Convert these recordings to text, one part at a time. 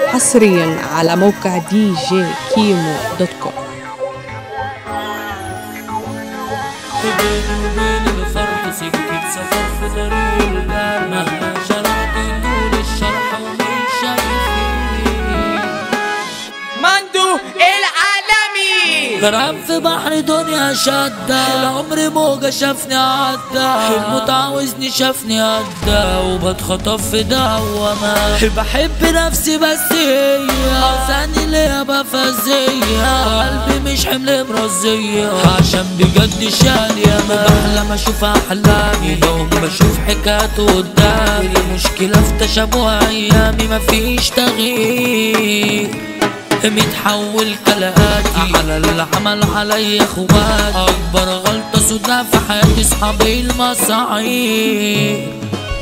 حصريا على موقع دي جي كيمو دوت كوم بيني وبين الفرح سكة سفر في طريق الجنة مهما شرحت طول الشرح ومين شايفني مندو العالمي غرام في بحر دنيا شدة العمر موجة شافني عدى الموت عاوزني شافني عدى وبتخطف في دوامة بحب نفسي بس هي عاوزاني ليا بفزية قلبي مش حمل مرزية عشان بجد شال ياما بحلم اشوف احلامي دوم بشوف حكايات قدامي المشكلة في تشابه ايامي مفيش تغيير متحول كلقاتي على اللي عمل عليا اخواتي اكبر غلطة سوداء في حياتي صحابي المصاعيب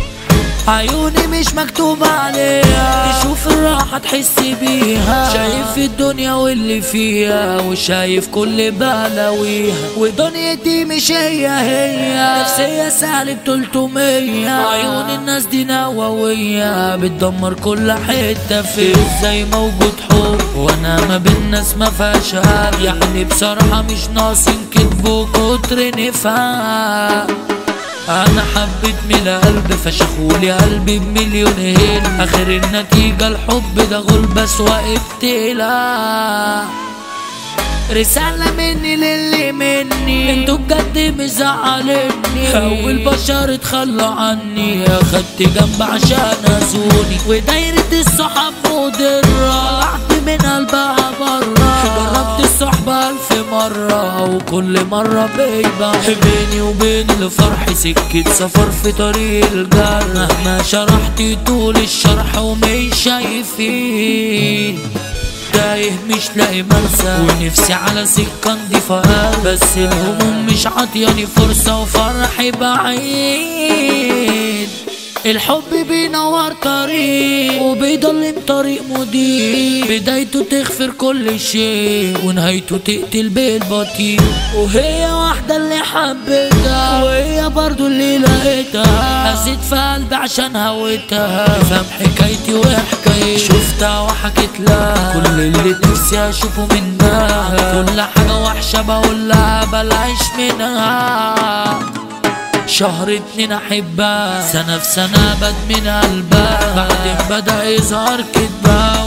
عيوني مش مكتوب عليها تشوف الراحة تحس بيها شايف الدنيا واللي فيها وشايف كل بلاويها ودنيتي مش هي هي نفسية سالب تلتمية عيون الناس دي نووية بتدمر كل حتة في ازاي موجود حب وانا ما بين ناس ما فيهاش هاب يعني بصراحة مش ناقصين كذب وكتر نفاق انا حبيت من القلب فشخولي قلبي بمليون هيل اخر النتيجة الحب ده غلبس وقفت لا رسالة مني للي مني انتوا بجد مزعلني اول بشر اتخلوا عني اخدت جنب عشان ازوني ودايرة الصحاب مضرة طلعت من قلبها برا جربت الصحبة الف مرة وكل مرة بيبقى بيني وبين الفرح سكة سفر في طريق الجنة مهما شرحت طول الشرح ومش شايفين تايه مش لاقي مرسى ونفسي على سكة نضيفة بس الهموم مش عطياني فرصة وفرحي بعيد الحب بينور طريق وبيضلم طريق مضيق بدايته تغفر كل شيء ونهايته تقتل بالبطيء وهي واحدة اللي حبيتها وهي برضو اللي لقيتها هزيت في قلبي عشان هويتها فهم حكايتي وحكايتي شفتها وحكيت لها كل اللي نفسي اشوفه منها كل حاجة وحشة بقول لها بلاش منها شهر اتنين احبها سنة في سنة بدمن قلبها بعدين بدأ يظهر كدبها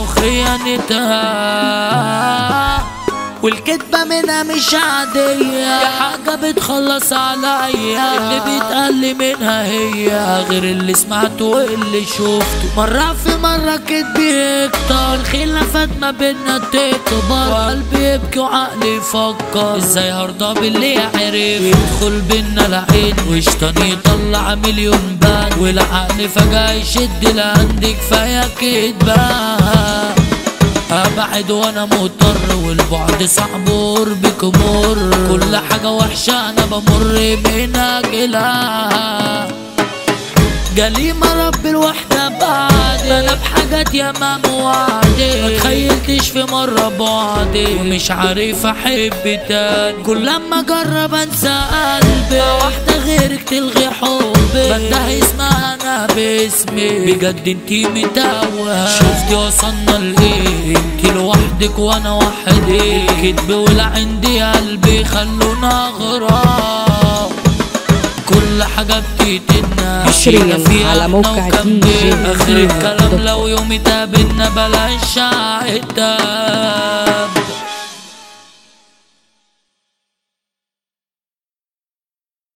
وخيانتها والكدبة منها مش عادية دي حاجة بتخلص عليا اللي بيتقل منها هي غير اللي سمعته واللي شفته مرة في مرة كدبي يكتر الخلافات ما بينا تكبر وقلبي يبكي وعقلي يفكر ازاي هرضى باللي عرف يدخل بينا لعين وشطان يطلع مليون بان والعقل فجأة يشد لعندك فيا كدبة ابعد وانا مضطر والبعد صعب وقربك مر كل حاجة وحشة انا بمر من اجلها جالي مرب الوحدة بعدي انا بحاجات ياما موعدي ما تخيلتش في مرة بعدي ومش عارف احب تاني كل لما اجرب انسى قلبي واحدة غيرك تلغي حبي بنده اسمها انا باسمي بجد انتي متوهة شفتي وصلنا لايه انتي لوحدك وانا وحدي الكدب ولا عندي قلبي خلونا غرام كل حاجة بتقتلنا حصرياً مشينا فيها على احنا موقع وكملنا. دي جي اخر كيمو الكلام دوت لو يوم اتقابلنا بلاش عدة